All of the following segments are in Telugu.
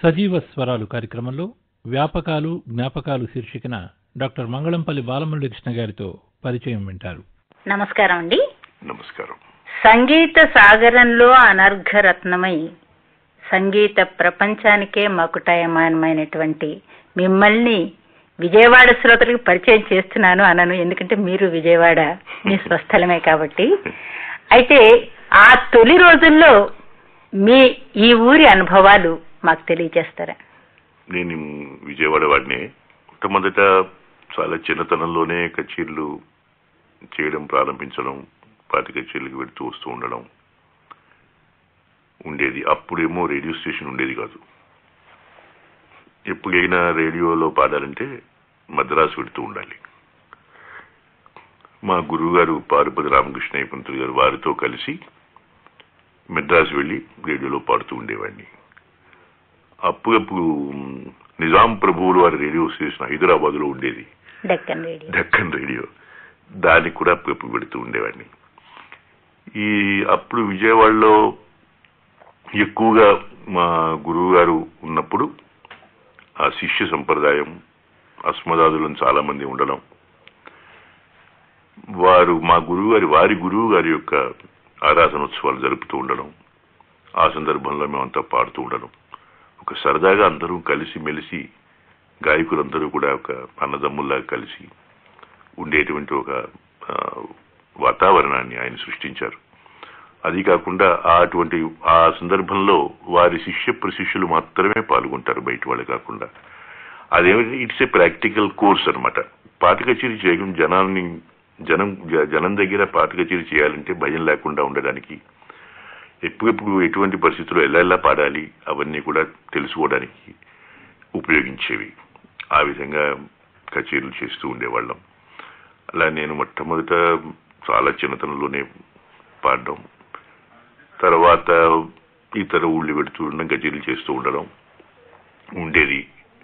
సజీవ స్వరాలు కార్యక్రమంలో వ్యాపకాలు జ్ఞాపకాలు శీర్షికన డాక్టర్ మంగళంపల్లి బాలమురళీకృష్ణ గారితో పరిచయం వింటారు నమస్కారం అండి నమస్కారం సంగీత సాగరంలో అనర్ఘరత్నమై సంగీత ప్రపంచానికే మకుటాయమానమైనటువంటి మిమ్మల్ని విజయవాడ శ్రోతలకు పరిచయం చేస్తున్నాను అనను ఎందుకంటే మీరు విజయవాడ మీ స్వస్థలమే కాబట్టి అయితే ఆ తొలి రోజుల్లో మీ ఈ ఊరి అనుభవాలు మాకు తెలియజేస్తారా నేను విజయవాడ వాడిని మొట్టమొదట చాలా చిన్నతనంలోనే కచేరీలు చేయడం ప్రారంభించడం పాటి కచేరీలకు వెళుతూ వస్తూ ఉండడం ఉండేది అప్పుడేమో రేడియో స్టేషన్ ఉండేది కాదు ఎప్పుడైనా రేడియోలో పాడాలంటే మద్రాసు వెళుతూ ఉండాలి మా గురువు గారు పారుపతి రామకృష్ణ పంతులు గారు వారితో కలిసి మెడ్రాస్ వెళ్ళి రేడియోలో పాడుతూ ఉండేవాడిని అప్పుడప్పుడు నిజాం ప్రభువులు వారి రేడియో స్టేషన్ హైదరాబాద్ లో ఉండేది డెక్కన్ రేడియో డక్కన్ రేడియో దానికి కూడా అప్పుడప్పుడు పెడుతూ ఉండేవాడిని ఈ అప్పుడు విజయవాడలో ఎక్కువగా మా గురువు గారు ఉన్నప్పుడు ఆ శిష్య సంప్రదాయం అస్మదాదులను చాలా మంది ఉండడం వారు మా గురువు గారి వారి గురువు గారి యొక్క ఆరాధనోత్సవాలు జరుపుతూ ఉండడం ఆ సందర్భంలో మేమంతా పాడుతూ ఉండడం ఒక సరదాగా అందరూ కలిసి మెలిసి గాయకులందరూ కూడా ఒక అన్నదమ్ముల్లా కలిసి ఉండేటువంటి ఒక ఆ, వాతావరణాన్ని ఆయన సృష్టించారు అది కాకుండా ఆ అటువంటి ఆ సందర్భంలో వారి శిష్య ప్రశిష్యులు మాత్రమే పాల్గొంటారు బయట వాళ్ళు కాకుండా అదేమిటి ఇట్స్ ఏ ప్రాక్టికల్ కోర్స్ అన్నమాట పాట కచేరీ చేయడం జనాన్ని జనం జ- జనం దగ్గర పాట కచేరీ చేయాలంటే భయం లేకుండా ఉండడానికి ఎప్పుడెప్పుడు ఎటువంటి పరిస్థితుల్లో ఎలా ఎలా పాడాలి అవన్నీ కూడా తెలుసుకోవడానికి ఉపయోగించేవి ఆ విధంగా కచేరీలు చేస్తూ ఉండేవాళ్ళం అలా నేను మొట్టమొదట చాలా చిన్నతనంలోనే పాడడం తర్వాత ఇతర ఊళ్ళు పెడుతూ ఉండడం కచేరీలు చేస్తూ ఉండడం ఉండేది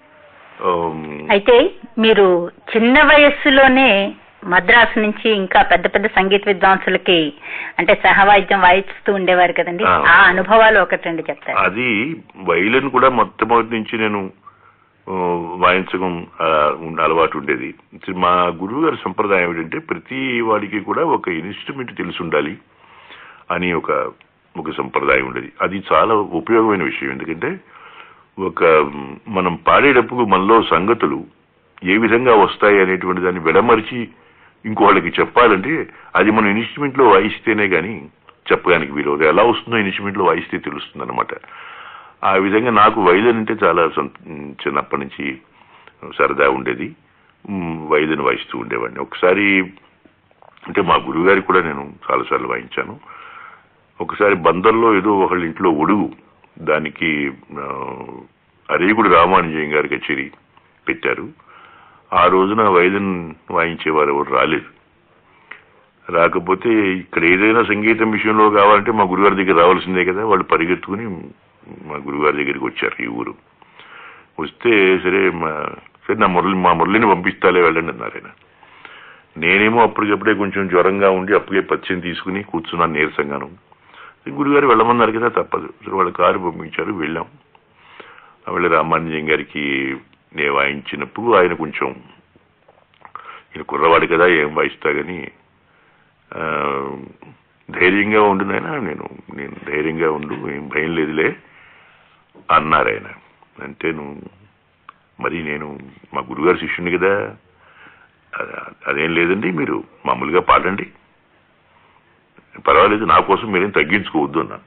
ఆమ్, అయితే మీరు చిన్న వయస్సులోనే మద్రాసు నుంచి ఇంకా పెద్ద పెద్ద సంగీత విద్వాంసులకి అంటే సహవాయిద్యం వాయిస్తూ ఉండేవారు కదండి ఆ. ఆ అనుభవాలు ఒకటి రెండు చెప్తారు అది వైలన్ కూడా మొట్టమొదటి నుంచి నేను ఆ, వాయించడం ఆ, ఉన్న అలవాటు ఉండేది మా గురువు గారి సంప్రదాయం ఏంటంటే ప్రతి వాడికి కూడా ఒక ఇన్స్ట్రుమెంట్ తెలిసి ఉండాలి అని ఒక ఒక సంప్రదాయం ఉండేది అది చాలా ఉపయోగమైన విషయం ఎందుకంటే ఒక మ్, మనం పాడేటప్పుడు మనలో సంగతులు ఏ విధంగా వస్తాయి అనేటువంటి దాన్ని విడమరిచి ఇంకో వాళ్ళకి చెప్పాలంటే అది మనం ఇన్స్ట్రుమెంట్ లో వాయిస్తేనే గాని చెప్పడానికి వీలు అది ఎలా వస్తుందో ఇన్స్ట్రుమెంట్ లో వాయిస్తే తెలుస్తుంది అనమాట ఆ విధంగా నాకు వైద్యం అంటే చాలా సం- చిన్నప్పటి నుంచి సరదా ఉండేది మ్, వైద్యం వాయిస్తూ ఉండేవాడిని ఒకసారి అంటే మా గురువు గారికి కూడా నేను చాలాసార్లు వాయించాను ఒకసారి బందర్లో ఏదో ఒకళ్ళ ఇంట్లో ఒడుగు దానికి ఆ, అరేగుడు రామానుజయం గారి కచేరీ పెట్టారు ఆ రోజున వైద్యం వాయించేవారు ఎవరు రాలేదు రాకపోతే ఇక్కడ ఏదైనా సంగీతం విషయంలో కావాలంటే మా గురుగారి దగ్గర రావాల్సిందే కదా వాళ్ళు పరిగెత్తుకుని మా గురుగారి దగ్గరికి వచ్చారు ఈ ఊరు వస్తే సరే మా సరే నా మురళి మా మురళిని పంపిస్తాలే వెళ్ళండి అన్నారు ఆయన నేనేమో అప్పటికప్పుడే కొంచెం జ్వరంగా ఉండి అప్పటికే పచ్చని తీసుకుని కూర్చున్నాను నీరసంగాను గురుగారు వెళ్ళమన్నారు కదా తప్పదు సరే వాళ్ళ కారు పంపించారు వెళ్ళాం ఆ వెళ్ళి రామానుజయం గారికి నేను వాయించినప్పుడు ఆయన కొంచెం ఈయన కుర్రవాడు కదా ఏం వాయిస్తా గాని ఆ, ధైర్యంగా ఉండు నాయనా నేను నేను ధైర్యంగా ఉండు ఏం భయం లేదులే అన్నారు ఆయన అంటే నువ్వు మరి నేను మా గురుగారు శిష్యుని కదా అ- అదేం లేదండి మీరు మామూలుగా పాడండి పర్వాలేదు నా కోసం మీరేం తగ్గించుకోవద్దు అన్నాను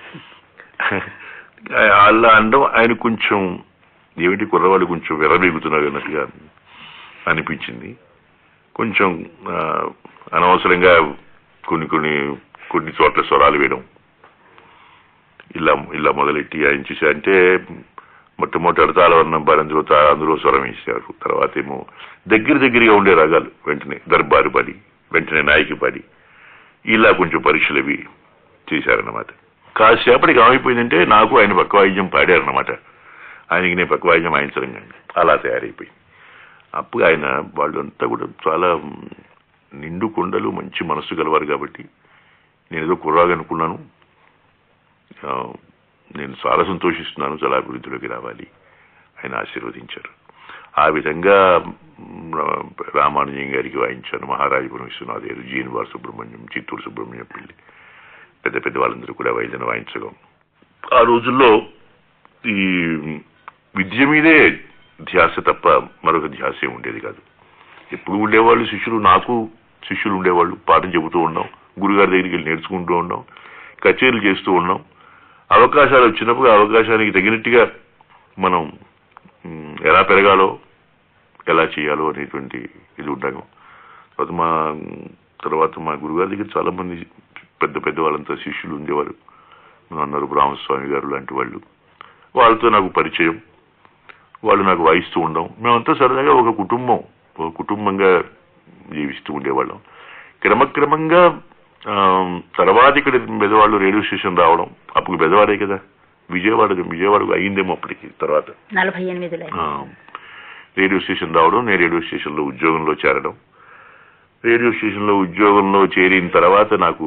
అలా అనడం ఆయన కొంచెం ఏమిటి కుర్రవాళ్ళు కొంచెం విర్రబీగుతున్నారు అన్నట్టుగా అనిపించింది కొంచెం ఆ, అనవసరంగా కొన్ని కొన్ని కొన్ని చోట్ల స్వరాలు వేయడం ఇలా ఇలా మొదలెట్టి ఆయన చేసి అంటే మొట్టమొదటి అడతాలవర్ణం అందులో తా- అందులో స్వరం వేశారు తర్వాత ఏమో దగ్గర దగ్గరగా ఉండే రాగాలు వెంటనే దర్బారు పడి వెంటనే నాయకి పడి ఇలా కొంచెం పరీక్షలు అవి చేశారన్నమాట కాసేపటికి ఏమైపోయిందంటే నాకు ఆయన పక్కవాయిద్యం పాడారన్నమాట ఆయనకి నేను పక్కవాయిద్యం వాయించడం కానీ అలా తయారైపోయింది అప్పుడు ఆయన వాళ్ళంతా కూడా చాలా మ్, నిండు కొండలు మంచి మనస్సు గలవారు కాబట్టి నేను ఏదో కుర్రాగా అనుకున్నాను ఆ, నేను చాలా సంతోషిస్తున్నాను చాలా అభివృద్ధిలోకి రావాలి ఆయన ఆశీర్వదించారు ఆ విధంగా మ్, రామానుజం గారికి వాయించాను మహారాజపురం విశ్వనాథ్ గారు జీనివార్ సుబ్రహ్మణ్యం చిత్తూరు సుబ్రహ్మణ్యం పిల్లి పెద్ద పెద్ద వాళ్ళందరూ కూడా వైద్యం వాయించడం ఆ రోజుల్లో ఈ విద్య మీదే ధ్యాస తప్ప మరొక ధ్యాస ఏం ఉండేది కాదు ఎప్పుడు ఉండేవాళ్ళు శిష్యులు నాకు శిష్యులు ఉండేవాళ్ళు పాఠం చెబుతూ ఉన్నాం గురుగారి దగ్గరికి వెళ్ళి నేర్చుకుంటూ ఉన్నాం కచేరీలు చేస్తూ ఉన్నాం అవకాశాలు వచ్చినప్పుడు ఆ అవకాశానికి తగినట్టుగా మనం మ్, ఎలా పెరగాలో ఎలా చేయాలో అనేటువంటి ఇది ఉంటాము తర్వాత మా తర్వాత మా గురుగారి దగ్గర చాలా మంది పెద్ద పెద్ద వాళ్ళంతా శిష్యులు ఉండేవారు అన్నారు రామస్వామి గారు లాంటి వాళ్ళు వాళ్ళతో నాకు పరిచయం వాళ్ళు నాకు వాయిస్తూ ఉండడం మేమంతా సరదాగా ఒక కుటుంబం ఒక కుటుంబంగా జీవిస్తూ ఉండేవాళ్ళం క్రమక్రమంగా ఆ, తర్వాత ఇక్కడ బెదవాళ్ళు రేడియో స్టేషన్ రావడం అప్పుడు బెదవాడే కదా విజయవాడ విజయవాడకు అయ్యిందేమో అప్పటికి తర్వాత నలభై ఎనిమిదిలో ఆ, రేడియో స్టేషన్ రావడం నేను రేడియో స్టేషన్లో ఉద్యోగంలో చేరడం రేడియో స్టేషన్లో ఉద్యోగంలో చేరిన తర్వాత నాకు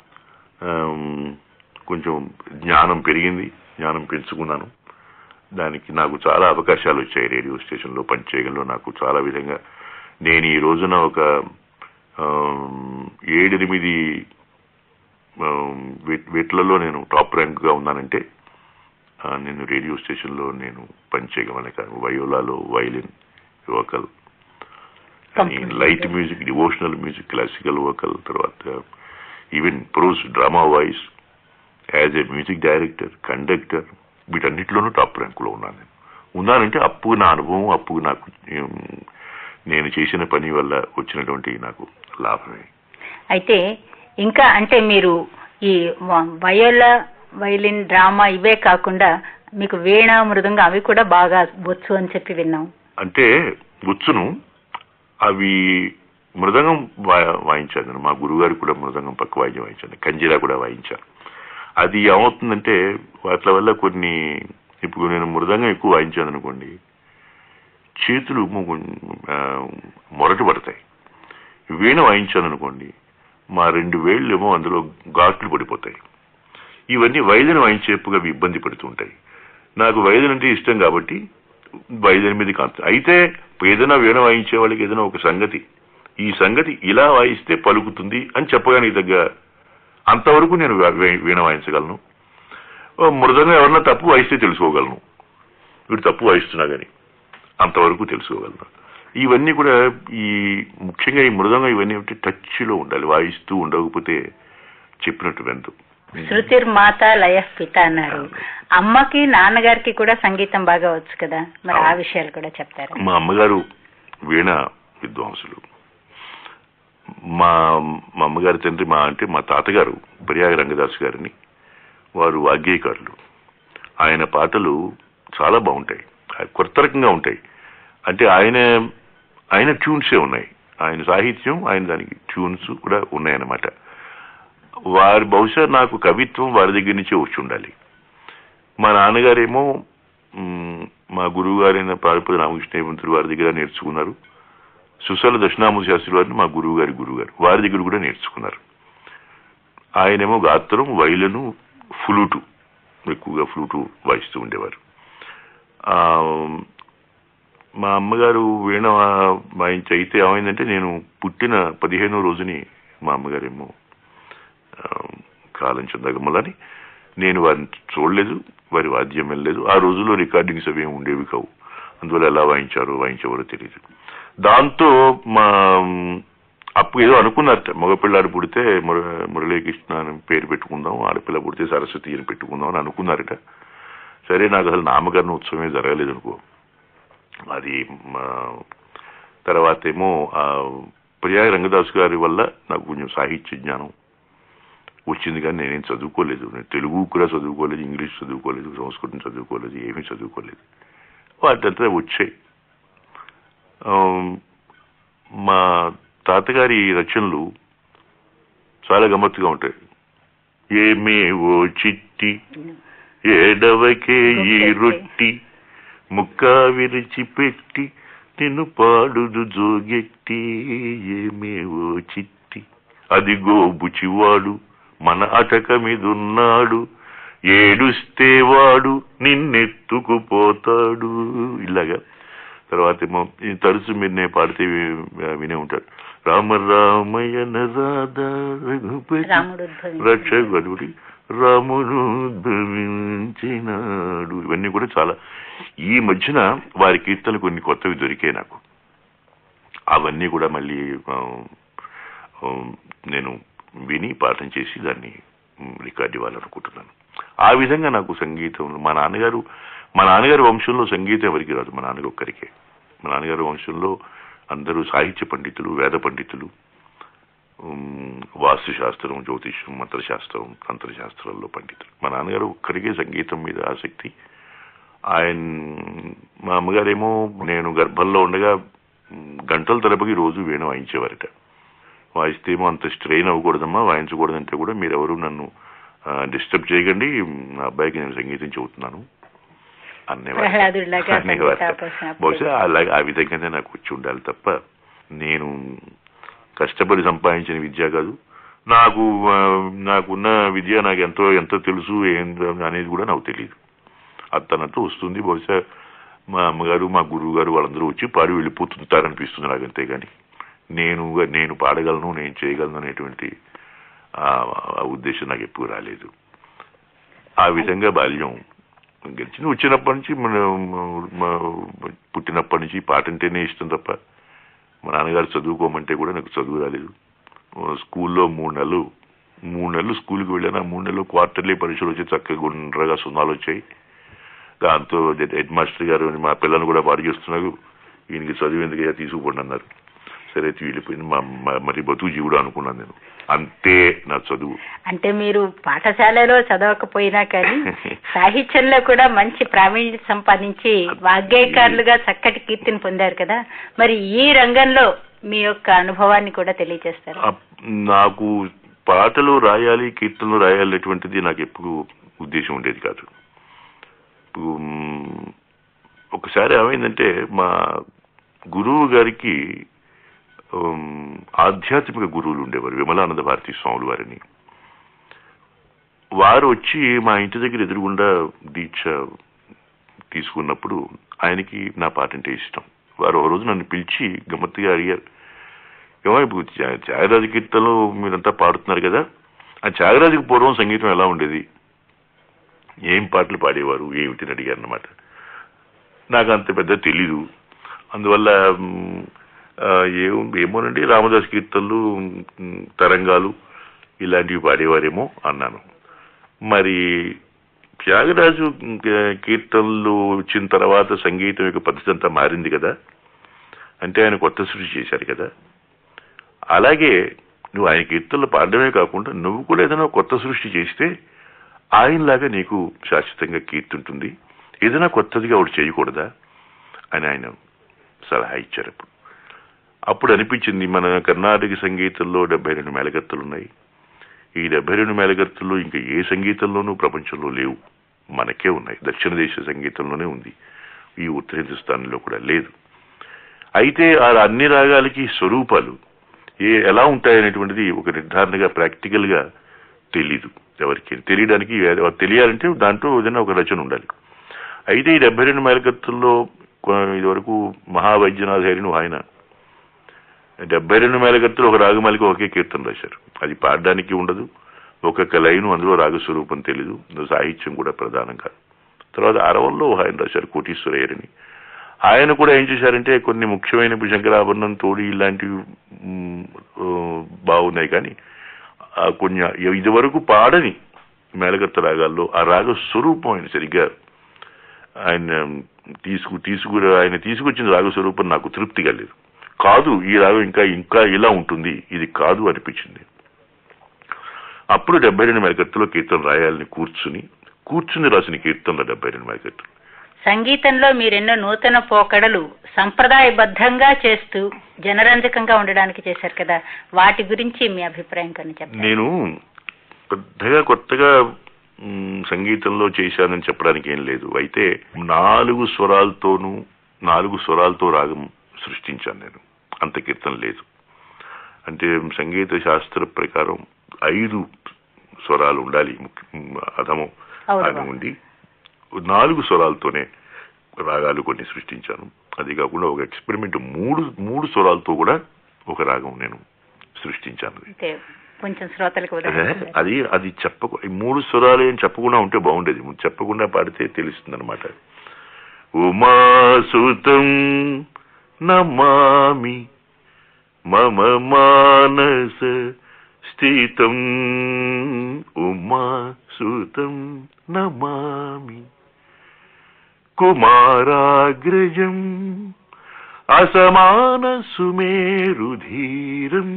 ఆమ్, కొంచెం జ్ఞానం పెరిగింది జ్ఞానం పెంచుకున్నాను దానికి నాకు చాలా అవకాశాలు వచ్చాయి రేడియో స్టేషన్లో పనిచేయడంలో నాకు చాలా విధంగా నేను ఈ రోజున ఒక ఆమ్, ఏడెనిమిది ఆమ్, వీట్- వీటిలలో నేను టాప్ ర్యాంక్గా ఉన్నానంటే ఆ, నేను రేడియో స్టేషన్లో నేను పనిచేయగలను కాదు వయోలాలో violin vocal Composition. Light music devotional music classical vocal తర్వాత even prose drama voice as a music director conductor వీటన్నిటిలోనూ టాప్ ర్యాంకులో ఉన్నాను నేను ఉన్నానంటే అప్పుడు నా అనుభవం అప్పుడు నాకు ఉమ్, నేను చేసిన పని వల్ల వచ్చినటువంటి నాకు లాభమే అయితే ఇంకా అంటే మీరు ఈ వ- వయోల వైలిన్ డ్రామా ఇవే కాకుండా మీకు వీణ మృదంగం అవి కూడా బాగా వచ్చు అని చెప్పి విన్నాం అంటే వచ్చును అవి మృదంగం వా- వాయించాను నేను. మా గురుగారు కూడా మృదంగం పక్క వాయిద్యం వాయించాను కంజిరా కూడా వాయించాను అది ఏమవుతుందంటే వాటి వల్ల కొన్ని ఇప్పుడు నేను మృదంగం ఎక్కువ వాయించాను అనుకోండి చేతులు ము- ఆ, మొరటు పడతాయి వీణ వాయించాను అనుకోండి మా రెండు వేళ్ళు ఏమో అందులో ఘాట్లు పడిపోతాయి ఇవన్నీ వైద్యుని వాయించేపుగా అవి ఇబ్బంది పడుతుంటాయి నాకు వైద్యుని అంటే ఇష్టం కాబట్టి వైద్యుని మీద కాంత అయితే ఏదైనా వీణ వాయించే వాళ్ళకి ఏదైనా ఒక సంగతి ఈ సంగతి ఇలా వాయిస్తే పలుకుతుంది అని చెప్పగానే తగ్గ అంతవరకు నేను వే- వే- వీణ వాయించగలను ఓ మృదంగా ఎవరన్నా తప్పు వాయిస్తే తెలుసుకోగలను వీడు తప్పు వాయిస్తున్నా కానీ అంతవరకు తెలుసుకోగలను ఇవన్నీ కూడా ఈ ముఖ్యంగా ఈ మృదంగం ఇవన్నీ అంటే టచ్లో ఉండాలి వాయిస్తూ ఉండకపోతే చెప్పినట్టు వెందు శృతిర్ మాత లయ పిత అన్నారు అమ్మకి నాన్నగారికి కూడా సంగీతం బాగా వచ్చు కదా మరి ఆ విషయాలు కూడా చెప్తారా మా అమ్మగారు వీణ విద్వాంసులు మా మా అమ్మగారి తండ్రి మా అంటే మా తాతగారు ప్రయాగ రంగదాస్ గారిని వారు వాగ్గేయకారులు ఆయన పాటలు చాలా బాగుంటాయి కొత్త రకంగా ఉంటాయి అంటే ఆయన ఆయన ట్యూన్సే ఉన్నాయి ఆయన సాహిత్యం ఆయన దానికి ట్యూన్స్ కూడా ఉన్నాయన్నమాట వారి బహుశా నాకు కవిత్వం వారి దగ్గర నుంచే వచ్చి ఉండాలి మా నాన్నగారేమో మ్, మా గురువు గారైన పాలపతి రామకృష్ణ వారి దగ్గర నేర్చుకున్నారు సుశల దక్షిణామూర్తి శాస్త్రి వారిని మా గురువు గారి గురువు గారు వారి దగ్గర కూడా నేర్చుకున్నారు ఆయనేమో గాత్రం వైలను ఫ్లూటు ఎక్కువగా ఫ్లూటు వాయిస్తూ ఉండేవారు ఆ, మా అమ్మగారు వీణ వా- వాయించి అయితే ఏమైందంటే నేను పుట్టిన పదిహేనో రోజుని మా అమ్మగారేమో ఆ, కాలం చెందగమ్మలని నేను వారిని చూడలేదు వారి వాద్యం వెళ్ళలేదు ఆ రోజుల్లో రికార్డింగ్స్ అవి ఏమి ఉండేవి కావు అందువల్ల ఎలా వాయించారో వాయించేవారో తెలియదు దాంతో మా అప్పుడు ఏదో అనుకున్నారట మగపిల్లాడు పుడితే ముర మురళీకృష్ణ అని పేరు పెట్టుకుందాం ఆడపిల్ల పుడితే సరస్వతి అని పెట్టుకుందాం అని అనుకున్నారట సరే నాకు అసలు నామకరణ ఉత్సవమే జరగలేదు అనుకో అది మా తర్వాత ఏమో ఆ ప్రియాయ రంగదాస్ గారి వల్ల నాకు కొంచెం సాహిత్య జ్ఞానం వచ్చింది కానీ నేనేం చదువుకోలేదు నేను తెలుగు కూడా చదువుకోలేదు ఇంగ్లీష్ చదువుకోలేదు సంస్కృతం చదువుకోలేదు ఏమీ చదువుకోలేదు వాటంతా వచ్చాయి ఆమ్, మా తాతగారి రచనలు చాలా గమ్మత్తుగా ఉంటాయి ఏమే ఓ చిట్టి ఏడవకే ఈ రొట్టి ముక్క విరిచిపెట్టి నిన్ను పాడుదు జోగెట్టి ఏమేవో చిట్టి అదిగో బుచివాడు మన అటక మీదున్నాడు ఏడుస్తే వాడు నిన్నెత్తుకుపోతాడు ఇలాగా తర్వాత ఏమో ఈ తరచు మీరు నేను పాడితే వి- వినే ఉంటాడు రామ రామయ్య రాధా రఘుపతి రాముడు ఉద్భవించాడు. రక్షకుడి రాముడు ఉద్భవించినాడు ఇవన్నీ కూడా చాలా ఈ మధ్యన వారి కీర్తనలు కొన్ని కొత్తవి దొరికాయి నాకు అవన్నీ కూడా మళ్ళీ ఆ, ఆ, నేను విని పాఠం చేసి దాన్ని మ్, రికార్డ్ ఇవ్వాలనుకుంటున్నాను ఆ విధంగా నాకు సంగీతం మా నాన్నగారు మా నాన్నగారి వంశంలో సంగీతం ఎవరికి రాదు మా నాన్నగారు ఒక్కరికే మా నాన్నగారి వంశంలో అందరూ సాహిత్య పండితులు వేద పండితులు ఉమ్, వాస్తుశాస్త్రం జ్యోతిష్యం మంత్రశాస్త్రం తంత్రశాస్త్రాల్లో పండితులు మా నాన్నగారు ఒక్కరికే సంగీతం మీద ఆసక్తి ఆయన మా అమ్మగారేమో నేను గర్భంలో ఉండగా ఉమ్, గంటల తరబడి రోజు వీణ వాయించేవారట వాయిస్తేమో అంత స్ట్రెయిన్ అవ్వకూడదమ్మా వాయించకూడదంటే కూడా మీరెవరు నన్ను డిస్టర్బ్ చేయకండి నా అబ్బాయికి నేను సంగీతం చెబుతున్నాను అనేవారు ప్రహ్లాదుడిలాగా అనేవారు సంగీతాభ్యాసం అప్పుడు. బహుశా అలాగే ఆ విధంగానే నాకు వచ్చి ఉండాలి తప్ప నేను కష్టపడి సంపాదించిన విద్య కాదు నాకు ఆ, నాకున్న విద్య నాకు ఎంతో ఎంతో తెలుసు ఏం అనేది కూడా నాకు తెలియదు అతనంతా వస్తుంది బహుశా మా అమ్మగారు మా గురువు గారు వాళ్ళందరూ వచ్చి పాడి వెళ్ళిపోతుంటారనిపిస్తుంది నాకు అంతేగాని నేను నేను పాడగలను నేను చేయగలను అనేటువంటి ఆ ఆ ఉద్దేశం నాకు ఎప్పుడు రాలేదు ఆ విధంగా బాల్యం గెలిచిన వచ్చినప్పటి నుంచి మన మా- పుట్టినప్పటి నుంచి పాట అంటేనే ఇష్టం తప్ప మా నాన్నగారు చదువుకోమంటే కూడా నాకు చదువు రాలేదు ఓ స్కూల్లో మూడు నెలలు మూడు నెలలు స్కూల్కి వెళ్ళాను ఆ మూడు నెలలు క్వార్టర్లీ పరీక్షలు వచ్చి చక్కగా గుండ్రగా సున్నాలు వచ్చాయి దాంతో హెడ్ మాస్టర్ గారు మా పిల్లలు కూడా పాడు చేస్తున్నారు ఈయనకి చదువు ఎందుకయ్యా తీసుకుపోండి అన్నారు సరే అయితే వెళ్ళిపోయింది మా మా- మరి బతుకు జీవుడు అనుకున్నాను నేను అంతే నా చదువు అంటే మీరు పాఠశాలలో చదవకపోయినా కానీ సాహిత్యంలో కూడా మంచి ప్రావీణ్యం సంపాదించి వాగ్గేయకారులుగా చక్కటి కీర్తిని పొందారు కదా మరి ఈ రంగంలో మీ యొక్క అనుభవాన్ని కూడా తెలియజేస్తారు అప్- నాకు పాటలు రాయాలి కీర్తనలు రాయాలి అటువంటిది నాకు ఎప్పుడు ఉద్దేశం ఉండేది కాదు ఇప్పుడు, మ్, ఒకసారి ఏమైందంటే మా గురువు గారికి ఉమ్, ఆధ్యాత్మిక గురువులు ఉండేవారు విమలానంద భారతీ స్వాములు వారిని వారు వచ్చి మా ఇంటి దగ్గర ఎదురుగుండా దీక్ష తీసుకున్నప్పుడు ఆయనకి నా పాట అంటే ఇష్టం వారు ఒక రోజు నన్ను పిలిచి గమ్మత్తుగా అడిగారు ఏమో ఇప్పుడు త్యా- త్యాగరాజు కీర్తనలు మీరంతా పాడుతున్నారు కదా ఆ త్యాగరాజుకి పూర్వం సంగీతం ఎలా ఉండేది ఏం పాటలు పాడేవారు ఏమిటిని అడిగారు అనమాట నాకు అంత పెద్ద తెలీదు అందువల్ల మ్, ఆ, ఏం ఏమోనండి రామదాస్ కీర్తనలు మ్, తరంగాలు ఇలాంటివి పాడేవారేమో అన్నాను మరి త్యాగరాజు మ్, కీర్తనలు వచ్చిన తర్వాత సంగీతం యొక్క పద్ధతి అంతా మారింది కదా అంటే ఆయన కొత్త సృష్టి చేశారు కదా అలాగే నువ్వు ఆయన కీర్తనలు పాడడమే కాకుండా నువ్వు కూడా ఏదైనా కొత్త సృష్టి చేస్తే ఆయనలాగా నీకు శాశ్వతంగా కీర్తి ఉంటుంది ఏదైనా కొత్తదిగా ఒకటి చేయకూడదా అని ఆయన సలహా ఇచ్చారు అప్పుడు అప్పుడు అనిపించింది మన కర్ణాటక సంగీతంలో డెబ్బై రెండు మేళగత్తులు ఉన్నాయి ఈ డెబ్బై రెండు మేళగత్తులు ఇంకా ఏ సంగీతంలోనూ ప్రపంచంలో లేవు మనకే ఉన్నాయి దక్షిణ దేశ సంగీతంలోనే ఉంది ఈ ఉత్తర హిందుస్థాన్లో కూడా లేదు అయితే ఆ అన్ని రాగాలకి స్వరూపాలు ఏ ఎలా ఉంటాయనేటువంటిది ఒక నిర్ధారణగా ప్రాక్టికల్ గా తెలీదు ఎవరికి తెలియడానికి ఏ- తెలియాలంటే దాంట్లో ఏదైనా ఒక రచన ఉండాలి అయితే ఈ డెబ్బై రెండు మేలకత్తుల్లో కొ- ఇదివరకు మహావైద్యనాథ్ ఆయన డెబ్బై రెండు మేలకత్తులు ఒక రాగమాలిక ఒకే కీర్తన రాశారు అది పాడడానికి ఉండదు ఒక్కొక్క లైను అందులో రాగస్వరూపం తెలీదు అందులో సాహిత్యం కూడా ప్రధానం కాదు తర్వాత అరవల్లో ఆయన రాశారు కోటీశ్వరయ్యరని ఆయన కూడా ఏం చేశారంటే కొన్ని ముఖ్యమైన ఇప్పుడు శంకరాభరణం తోడి ఇలాంటివి మ్, ఆ, బాగున్నాయి కానీ ఆ కొన్ని ఇదివరకు పాడని మేళగత్త రాగాల్లో ఆ రాగ స్వరూపం ఆయన సరిగ్గా ఆయన తీసుకు తీసుకు ఆయన తీసుకొచ్చిన రాగ స్వరూపం నాకు తృప్తి కలేదు కాదు ఈ రాగం ఇంకా ఇంకా ఇలా ఉంటుంది ఇది కాదు అనిపించింది అప్పుడు డెబ్బై రెండు మేళగత్తులో కీర్తన రాయాలని కూర్చుని కూర్చుని రాసిన కీర్తనలో డెబ్బై రెండు మేళగత్తులు సంగీతంలో మీరెన్నో నూతన పోకడలు సంప్రదాయబద్ధంగా చేస్తూ జనరంజకంగా ఉండడానికి చేశారు కదా వాటి గురించి మీ అభిప్రాయం కొన్ని చెప్పండి నేను పెద్దగా కొత్తగా మ్, సంగీతంలో చేశానని చెప్పడానికి ఏం లేదు అయితే నాలుగు స్వరాలతోనూ నాలుగు స్వరాలతో రాగం సృష్టించాను నేను అంత కీర్తన లేదు అంటే సంగీత శాస్త్ర ప్రకారం ఐదు స్వరాలు ఉండాలి ముఖ్య- అధము అవును అని ఉండి నాలుగు స్వరాలతోనే రాగాలు కొన్ని సృష్టించాను అది కాకుండా ఒక ఎక్స్పెరిమెంట్ మూడు మూడు స్వరాలతో కూడా ఒక రాగం నేను సృష్టించాను అంటే కొంచెం శ్రోతలకు అదే, ఉదాహరణ అది అది చెప్పకు ఈ మూడు స్వరాలు ఏం చెప్పకుండా ఉంటే బాగుండేది చెప్పకుండా పాడితే తెలుస్తుంది అనమాట ఉమాసుతం నమామి మమ మానస స్థితం ఉమాసుతం నమామి కుమారాగ్రజం అసమాన సుమేరుధీరం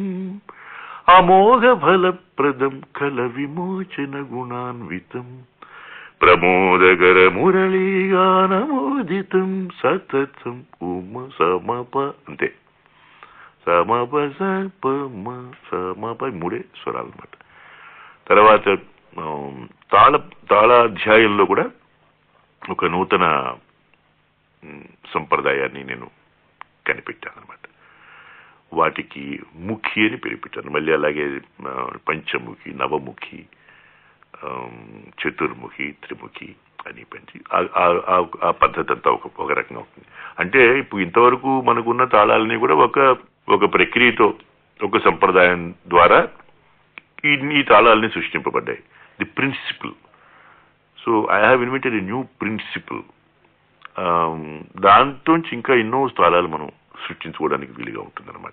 అమోఘ ఫలప్రదం కల విమోచన గుణాన్వితం ప్రమోదకర మురళీగానమోదితం సతతం ఉమ సమప అంతే సమప సపమ సమప మూడే స్వరాలు అన్నమాట తర్వాత ఆ, తాళ తాళాధ్యాయంలో కూడా ఒక నూతన మ్, సంప్రదాయాన్ని నేను కనిపెట్టాను అనమాట వాటికి ముఖి అని పేరు పెట్టాను మళ్ళీ అలాగే ఆ, పంచముఖి నవముఖి ఆమ్, చతుర్ముఖి త్రిముఖి అని పెంచి ఆ- ఆ- ఆ- ఆ పద్ధతి అంతా ఒక ఒక రకంగా ఉంటుంది అంటే ఇప్పుడు ఇంతవరకు మనకున్న తాళాలని కూడా ఒక ఒక ప్రక్రియతో ఒక సంప్రదాయం ద్వారా ఈ ఈ తాళాలని సృష్టింపబడ్డాయి the principle so I have invented a new principle దాంట్లోంచి ఇంకా ఎన్నో స్థలాలు మనం సృష్టించుకోవడానికి వీలుగా ఉంటుందన్నమాట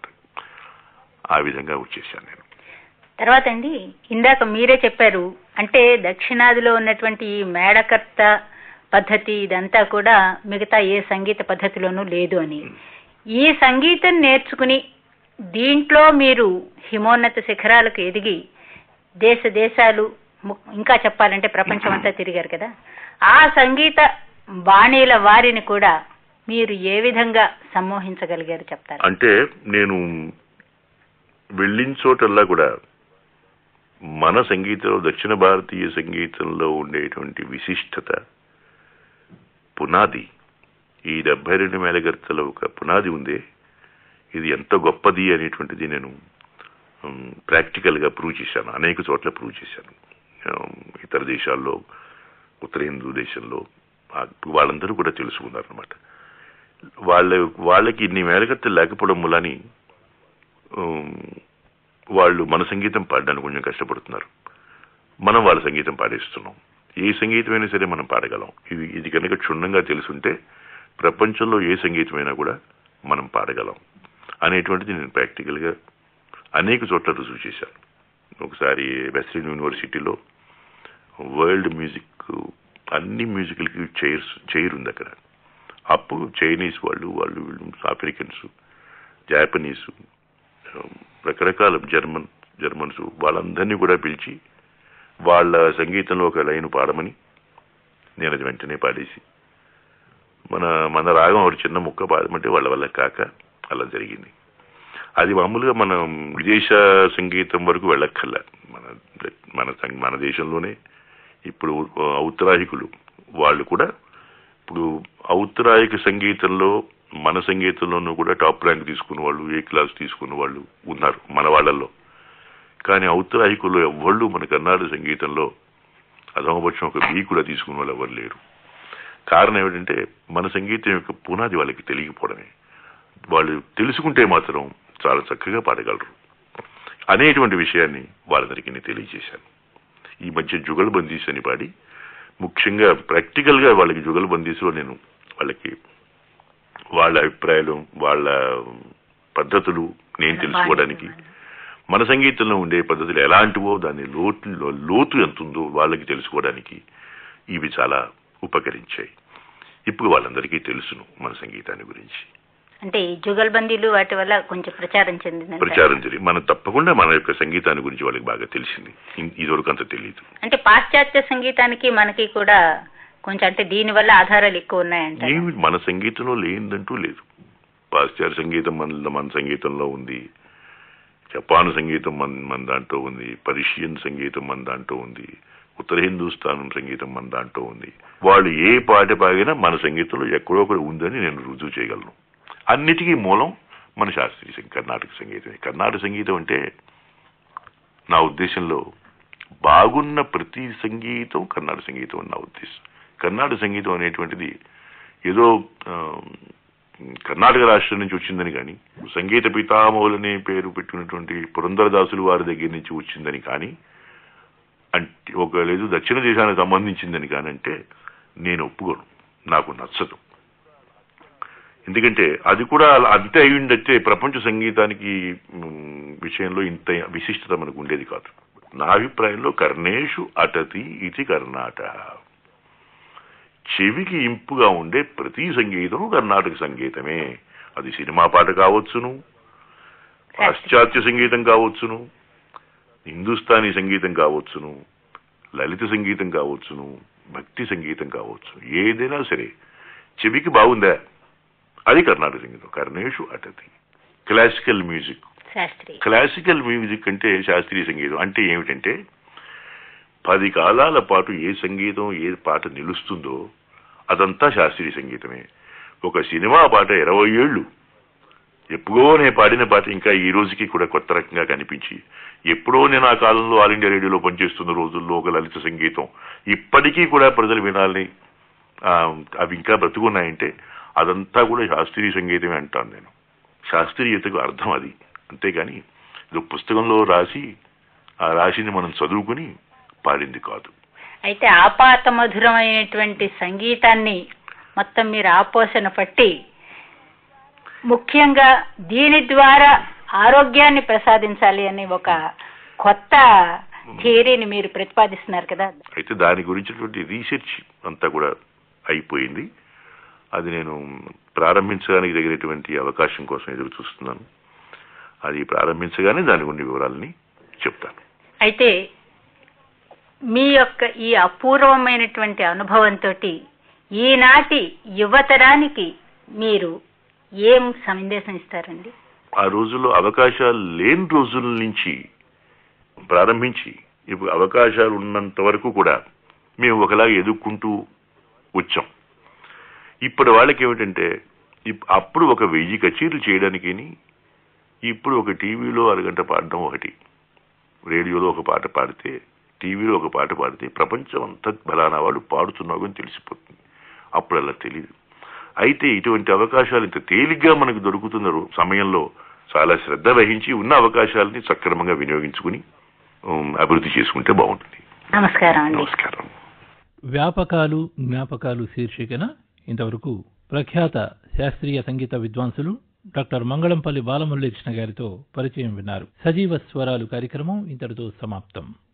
ఆ విధంగా వచ్చేసాను నేను తర్వాత అండి ఇందాక మీరే చెప్పారు అంటే దక్షిణాదిలో ఉన్నటువంటి ఈ మేడకర్త పద్ధతి ఇదంతా కూడా మిగతా ఏ సంగీత పద్ధతిలోనూ లేదు అని ఈ సంగీతం నేర్చుకుని దీంట్లో మీరు హిమోన్నత శిఖరాలకు ఎదిగి దేశ దేశాలు ము- ఇంకా చెప్పాలంటే ప్రపంచం అంతా తిరిగారు కదా ఆ సంగీత బాణీల వారిని కూడా మీరు ఏ విధంగా సమ్మోహించగలిగారు చెప్తారు అంటే నేను వెళ్ళిన చోటల్లా కూడా మన సంగీతంలో దక్షిణ భారతీయ సంగీతంలో ఉండేటువంటి విశిష్టత పునాది ఈ డెబ్బై రెండు మేలగర్తల ఒక పునాది ఉందే ఇది ఎంత గొప్పది అనేటువంటిది నేను ప్రాక్టికల్ గా ప్రూవ్ చేశాను అనేక చోట్ల ప్రూవ్ చేశాను ఉమ్, ఇతర దేశాల్లో ఉత్తర హిందూ దేశంలో ఆ- వాళ్ళందరూ కూడా తెలుసుకున్నారు అనమాట వాళ్ళ వాళ్ళకి ఇన్ని మేలకత్తలు లేకపోవడం వలని ఉమ్, వాళ్ళు మన సంగీతం పాడడానికి కొంచెం కష్టపడుతున్నారు మనం వాళ్ళ సంగీతం పాడేస్తున్నాం ఏ సంగీతమైనా సరే మనం పాడగలం ఇది ఇది కనుక క్షుణ్ణంగా తెలుసుంటే ప్రపంచంలో ఏ సంగీతమైనా కూడా మనం పాడగలం అనేటువంటిది నేను ప్రాక్టికల్గా అనేక చోట్ల రుజువు చేశాను ఒకసారి వెస్ట్రన్ యూనివర్సిటీలో వరల్డ్ మ్యూజిక్ అన్ని మ్యూజికల్కి చైర్స్ చైర్ ఉంది అక్కడ అప్పుడు చైనీస్ వాళ్ళు వాళ్ళు వీళ్ళు ఆఫ్రికన్స్ జాపనీసు రకరకాల జర్మన్ జర్మన్స్ వాళ్ళందరినీ కూడా పిలిచి వాళ్ళ సంగీతంలో ఒక లైన్ పాడమని నేను అది వెంటనే పాడేసి మన మన రాగం ఒక చిన్న ముక్క పాడమంటే వాళ్ళ వల్ల కాక అలా జరిగింది అది మామూలుగా మనం విదేశ సంగీతం వరకు వెళ్ళక్కర్లా మన మన సం- మన దేశంలోనే ఇప్పుడు ఔత్తరాహికులు వాళ్ళు కూడా ఇప్పుడు ఔత్తరాయిక సంగీతంలో మన సంగీతంలోనూ కూడా టాప్ ర్యాంక్ తీసుకున్న వాళ్ళు ఏ క్లాస్ తీసుకున్న వాళ్ళు ఉన్నారు మన వాళ్ళల్లో కానీ ఔత్తరాయికుల్లో ఎవ్వళ్ళు మన కర్ణాటక సంగీతంలో అధమపక్షం ఒక బీ కూడా తీసుకున్న వాళ్ళు ఎవరు లేరు కారణం ఏమిటంటే మన సంగీతం యొక్క పునాది వాళ్ళకి తెలియకపోవడమే వాళ్ళు తెలుసుకుంటే మాత్రం చాలా చక్కగా పాడగలరు అనేటువంటి విషయాన్ని వాళ్ళందరికీ నేను తెలియజేశాను ఈ మధ్య జుగల్ బందీస్ అని పాడి ముఖ్యంగా ప్రాక్టికల్ గా వాళ్ళకి జుగల్ బందీస్లో నేను వాళ్ళకి వాళ్ళ అభిప్రాయాలు వాళ్ళ పద్ధతులు నేను తెలుసుకోవడానికి మన సంగీతంలో ఉండే పద్ధతులు ఎలాంటివో దాని లోతు లోతు ఎంత ఉందో వాళ్ళకి తెలుసుకోవడానికి ఇవి చాలా ఉపకరించాయి ఇప్పుడు వాళ్ళందరికీ తెలుసును మన సంగీతాన్ని గురించి అంటే ఈ జుగల్బందీలు వాటి వల్ల కొంచెం ప్రచారం చెందింది ప్రచారం జరిగి మనం తప్పకుండా మన యొక్క సంగీతాన్ని గురించి వాళ్ళకి బాగా తెలిసింది ఇన్- ఇదివరకు అంత తెలియదు అంటే పాశ్చాత్య సంగీతానికి మనకి కూడా కొంచెం అంటే దీని వల్ల ఆధారాలు ఎక్కువ ఉన్నాయంట ఏమి మన సంగీతంలో లేనిదంటూ లేదు పాశ్చాత్య సంగీతం మన మన సంగీతంలో ఉంది జపాన్ సంగీతం మన మన దాంట్లో ఉంది పర్షియన్ సంగీతం మన దాంట్లో ఉంది ఉత్తర హిందూస్థానం సంగీతం మన దాంట్లో ఉంది వాళ్ళు ఏ పాట పాగినా మన సంగీతంలో ఎక్కడో ఒకటి ఉందని నేను రుజువు చేయగలను అన్నిటికీ మూలం మన శాస్త్రీయ సంగీ- కర్ణాటక సంగీతం కర్ణాటక సంగీతం అంటే నా ఉద్దేశంలో బాగున్న ప్రతి సంగీతం కర్ణాటక సంగీతం అని నా ఉద్దేశం కర్ణాటక సంగీతం అనేటువంటిది ఏదో ఆ, కర్ణాటక రాష్ట్రం నుంచి వచ్చిందని కానీ సంగీత పితామహులనే పేరు పెట్టుకున్నటువంటి పురంధరదాసులు వారి దగ్గర నుంచి వచ్చిందని కానీ అంటే ఒక లేదు దక్షిణ దేశానికి సంబంధించిందని కానీ అంటే నేను ఒప్పుకోను నాకు నచ్చదు ఎందుకంటే అది కూడా అలా అంతే అయి ఉండొచ్చే ప్రపంచ సంగీతానికి మ్, విషయంలో ఇంత విశిష్టత మనకు ఉండేది కాదు నా అభిప్రాయంలో కర్ణేషు అటతి ఇది కర్ణాట చెవికి ఇంపుగా ఉండే ప్రతి సంగీతం కర్ణాటక సంగీతమే అది సినిమా పాట కావచ్చును పాశ్చాత్య సంగీతం కావచ్చును హిందుస్థానీ సంగీతం కావచ్చును లలిత సంగీతం కావచ్చును భక్తి సంగీతం కావచ్చు ఏదైనా సరే చెవికి బాగుందా అది కర్ణాటక సంగీతం కర్ణేషు అటతి క్లాసికల్ మ్యూజిక్ శాస్త్రి క్లాసికల్ మ్యూజిక్ అంటే శాస్త్రీయ సంగీతం అంటే ఏమిటంటే పది కాలాల పాటు ఏ సంగీతం ఏ పాట నిలుస్తుందో అదంతా శాస్త్రీయ సంగీతమే ఒక సినిమా పాట ఇరవై ఏళ్ళు ఎప్పుడో నేను పాడిన పాట ఇంకా ఈ రోజుకి కూడా కొత్త రకంగా కనిపించి ఎప్పుడో నేను ఆ కాలంలో ఆల్ ఇండియా రేడియోలో పనిచేస్తున్న రోజుల్లో ఒక లలిత సంగీతం ఇప్పటికీ కూడా ప్రజలు వినాలని ఆ, అవి ఇంకా బ్రతుకున్నాయంటే అదంతా కూడా శాస్త్రీయ సంగీతమే అంటాను నేను శాస్త్రీయతకు అర్థం అది అంతేగాని ఇది ఒక పుస్తకంలో రాసి ఆ రాశిని మనం చదువుకుని పాడింది కాదు అయితే ఆపాత మధురమైనటువంటి సంగీతాన్ని మొత్తం మీరు ఆపోసన పట్టి ముఖ్యంగా దీని ద్వారా ఆరోగ్యాన్ని ప్రసాదించాలి అనే ఒక కొత్త థియరీని మీరు ప్రతిపాదిస్తున్నారు కదా అయితే దాని గురించినటువంటి రీసెర్చ్ అంతా కూడా అయిపోయింది అది నేను ప్రారంభించడానికి తగినటువంటి అవకాశం కోసం ఎదురు చూస్తున్నాను అది ప్రారంభించగానే దాని కొన్ని వివరాలని చెప్తాను అయితే మీ యొక్క ఈ అపూర్వమైనటువంటి అనుభవంతో ఈనాటి యువతరానికి మీరు ఏం సందేశం ఇస్తారండి ఆ రోజుల్లో అవకాశాలు లేని రోజుల నుంచి ప్రారంభించి ఇప్పుడు అవకాశాలు ఉన్నంత వరకు కూడా మేము ఒకలాగా ఎదుర్కొంటూ వచ్చాం ఇప్పుడు వాళ్ళకి ఏమిటంటే ఇప్- అప్పుడు ఒక వెయ్యి కచేరీలు చేయడానికి ఇప్పుడు ఒక టీవీలో అరగంట పాడడం ఒకటి రేడియోలో ఒక పాట పాడితే టీవీలో ఒక పాట పాడితే ప్రపంచం అంతా బలానా వాళ్ళు పాడుతున్నావు అని తెలిసిపోతుంది అప్పుడు అలా తెలియదు అయితే ఇటువంటి అవకాశాలు ఇంత తేలిగ్గా మనకు దొరుకుతున్న రో- సమయంలో చాలా శ్రద్ధ వహించి ఉన్న అవకాశాలని సక్రమంగా వినియోగించుకుని ఉమ్, అభివృద్ధి చేసుకుంటే బాగుంటుంది నమస్కారం అండి నమస్కారం వ్యాపకాలు జ్ఞాపకాలు శీర్షికన ఇంతవరకు ప్రఖ్యాత శాస్త్రీయ సంగీత విద్వాంసులు డాక్టర్ మంగళంపల్లి బాలమురళీకృష్ణ గారితో పరిచయం విన్నారు సజీవ స్వరాలు కార్యక్రమం ఇంతటితో సమాప్తం